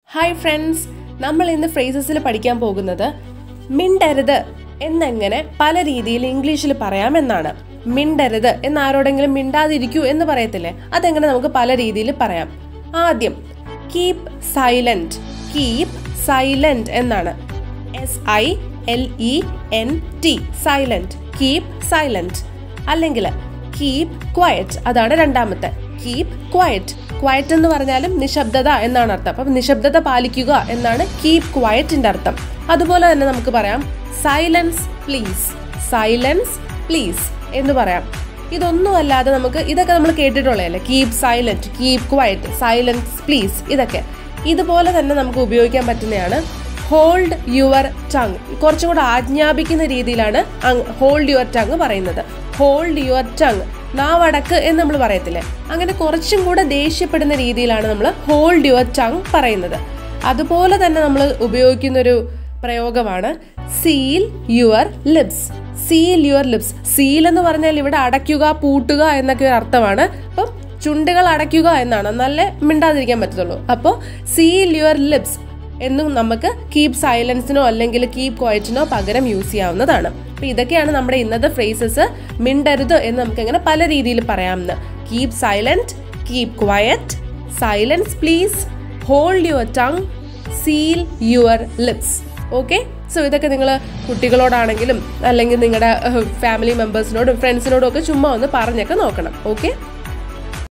hi friends നമ്മൾ ഇന്ന് ഫ്രേസസിൽ പഠിക്കാൻ പോകുന്നത് മിണ്ടരുത് എന്നെങ്ങനെ പല രീതിയിൽ ഇംഗ്ലീഷിൽ പറയാം എന്നാണ് മിണ്ടരുത് എന്ന് ആരോടെങ്കിലും മിണ്ടാതിരിക്കൂ എന്ന് പറയത്തില്ലേ അതെങ്ങനെ നമുക്ക് പല രീതിയിൽ പറയാം ആദ്യം കീപ് സൈലന്റ് കീപ് സൈലന്റ് എന്നാണ് S I L E N T silent keep silent അല്ലെങ്കിൽ കീപ് ക്വയറ്റ് അതാണ് രണ്ടാമത്തെ കീപ് ക്വയറ്റ് ക്വയറ്റ് എന്ന് പറഞ്ഞാലും നിശബ്ദത എന്നാണ് അർത്ഥം അപ്പം നിശബ്ദത പാലിക്കുക എന്നാണ് കീപ് ക്വയറ്റിന്റെ അർത്ഥം അതുപോലെ തന്നെ നമുക്ക് പറയാം സൈലൻസ് പ്ലീസ് സൈലൻസ് പ്ലീസ് എന്ന് പറയാം ഇതൊന്നും അല്ലാതെ നമുക്ക് ഇതൊക്കെ നമ്മൾ കേട്ടിട്ടുള്ളതല്ലേ keep silent keep quiet silence please ഇതൊക്കെ ഇതുപോലെ തന്നെ നമുക്ക് ഉപയോഗിക്കാൻ പറ്റുന്നതാണ് ഹോൾഡ് യുവർ ടങ് കുറച്ചും കൂടെ ആജ്ഞാപിക്കുന്ന രീതിയിലാണ് ഹോൾഡ് യുവർ ടങ് പറയുന്നത് ഹോൾഡ് യുവർ ടങ് നാവടക്ക് എന്ന് നമ്മൾ പറയത്തില്ലേ അങ്ങനെ കുറച്ചും കൂടെ ദേഷ്യപ്പെടുന്ന രീതിയിലാണ് നമ്മൾ ഹോൾഡ് യുവർ ടങ് പറയുന്നത് അതുപോലെ തന്നെ നമ്മൾ ഉപയോഗിക്കുന്ന ഒരു പ്രയോഗമാണ് seal your lips seal your lips seal എന്ന് പറഞ്ഞാൽ ഇവിടെ അടയ്ക്കുക പൂട്ടുക എന്നൊക്കെ ഒരു അർത്ഥമാണ് അപ്പം ചുണ്ടുകൾ അടയ്ക്കുക എന്നാണ് നല്ല മിണ്ടാതിരിക്കാൻ പറ്റത്തുള്ളൂ അപ്പോൾ സീൽ യുവർ ലിപ്സ് എന്നും നമുക്ക് കീപ് സൈലൻസിനോ അല്ലെങ്കിൽ കീപ് ക്വയറ്റിനോ പകരം യൂസ് ചെയ്യാവുന്നതാണ് അപ്പൊ ഇതൊക്കെയാണ് നമ്മുടെ ഇന്നത്തെ ഫ്രേസസ് മിണ്ടരുത് എന്ന് നമുക്ക് എങ്ങനെ പല രീതിയിൽ പറയാമെന്ന് keep silent keep quiet silence please hold your tongue seal your lips okay so ഇതൊക്കെ നിങ്ങൾ കുട്ടികളോടാണെങ്കിലും അല്ലെങ്കിൽ നിങ്ങളുടെ ഫാമിലി മെമ്പേഴ്സിനോടും ഫ്രണ്ട്സിനോടും ഒക്കെ ചുമ്മാ ഒന്ന് പറഞ്ഞൊക്കെ നോക്കണം ഓക്കെ